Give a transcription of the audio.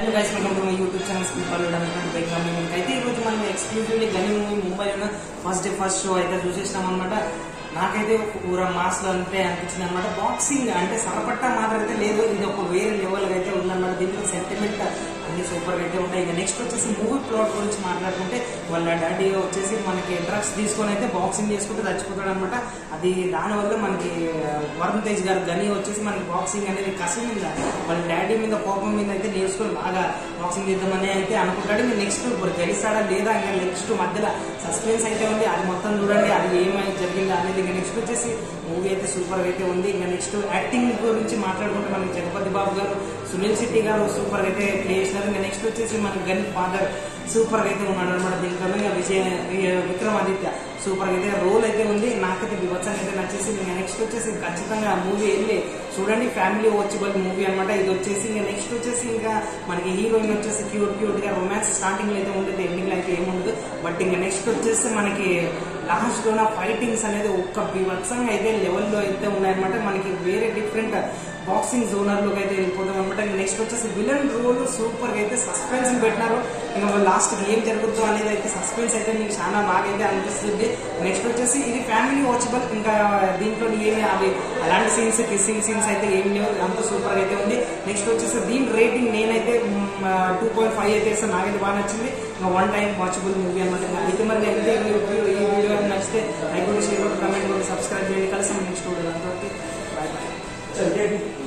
hello guys welcome to my YouTube channel school పల్లెడు అనుకున్నట్టు bike మీకు అయితే ఈ రోజు మనం ఎక్స్క్లూజివ్లీ గని మూవీ ముంబైలో ఫస్ట్ డే ఫస్ట్ షో అయితే చూసేసినాం అనమాట నాకైతే పూరా మాస్ లో అంటే అనిపించింది అనమాట బాక్సింగ్ అంటే సరపట్ట మాత్రం అయితే లేదు ఇది ఒక వేరే లెవెల్ అయితే ఉందన్నమాట దీంట్లో సెంటిమెంట్ అన్ని సూపర్ అయితే ఉంటాయి ఇక నెక్స్ట్ వచ్చేసి మూవీ ప్లాట్ గురించి మాట్లాడుకుంటే వాళ్ళ డాడీ వచ్చేసి మనకి డ్రగ్స్ తీసుకొని అయితే బాక్సింగ్ చేసుకుంటే చచ్చిపోతాడు అనమాట అది దానివల్ల మనకి వరుణ్ తేజ్ గారు గని వచ్చేసి మనకి బాక్సింగ్ అనేది కసి మీద వాళ్ళ డాడీ మీద కోపం మీద అయితే నేర్చుకొని బాగా బాక్సింగ్ చేద్దామని అయితే అనుకుంటాడు ఇంకా నెక్స్ట్ ఇప్పుడు గెలిస్తాడా లేదా ఇంకా నెక్స్ట్ మధ్యలో సస్పెన్స్ అయితే ఉంది అది మొత్తం చూడండి అది ఏమైనా జరిగిందా అనేది ఇంకా నెక్స్ట్ వచ్చేసి మూవీ అయితే సూపర్ అయితే ఉంది ఇంకా నెక్స్ట్ యాక్టింగ్ గురించి మాట్లాడుకుంటే మనకి జగపతి బాబు గారు సునీల్ శెట్టి గారు సూపర్ అయితే ప్లే చేసినారు ఇంకా నెక్స్ట్ వచ్చేసి మనకి గన్ ఫాదర్ సూపర్ అయితే ఉన్నాడు అనమాట దీంట్లో ఇంకా విజయ విక్రమాదిత్య సూపర్ అయితే రోల్ అయితే ఉంది నాకైతే వివత్సంగా అయితే నచ్చేసింది ఇంకా నెక్స్ట్ వచ్చేసి ఖచ్చితంగా ఆ మూవీ వెళ్ళి చూడండి ఫ్యామిలీ వాచబుల్ మూవీ అనమాట ఇది వచ్చేసి ఇంకా నెక్స్ట్ వచ్చేసి ఇంకా మనకి హీరోయిన్ వచ్చేసి క్యూట్ క్యూట్ గా రొమాన్స్ స్టార్టింగ్ లో అయితే ఉంటుంది ఎండింగ్ లో అయితే ఏముండదు బట్ ఇంకా నెక్స్ట్ వచ్చేసి మనకి లాస్ట్ లో ఫైటింగ్స్ అనేది ఒక్క వివత్సంగా అయితే లెవెల్లో అయితే ఉన్నాయన్నమాట మనకి వేరే డిఫరెంట్ బాక్సింగ్ జోనర్ లోకి అయితే వెళ్ళిపోతాం అనమాట నెక్స్ట్ వచ్చేసి విలన్ రోల్ సూపర్ అయితే సస్పెన్స్ పెట్టినారు ఇంకా లాస్ట్ ఏం జరుగుతుందో అనేది అయితే సస్పెన్స్ అయితే మీకు చాలా బాగా అయితే అనిపిస్తుంది నెక్స్ట్ వచ్చేసి ఇది ఫ్యామిలీ వాచబుల్ ఇంకా దీంట్లో ఏమి అవి అలాంటి సీన్స్ కిస్సింగ్ సీన్స్ అయితే ఏం లేవు అంత సూపర్ అయితే ఉంది నెక్స్ట్ వచ్చేసి దీని రేటింగ్ నేనైతే టూ పాయింట్ ఫైవ్ అయితే ఇస్తాను నాకైతే బాగా నచ్చింది ఇంకా వన్ టైం వాచబుల్ మూవీ అనమాట అయితే మరి అయితే ఈ వీడియో నచ్చితే లైక్ కూడా షేర్ కూడా కమెంట్ కూడా సబ్స్క్రైబ్ చేయండి కలిసి నెక్స్ట్ వీడియో అంతవరకు బాయ్ బాయ్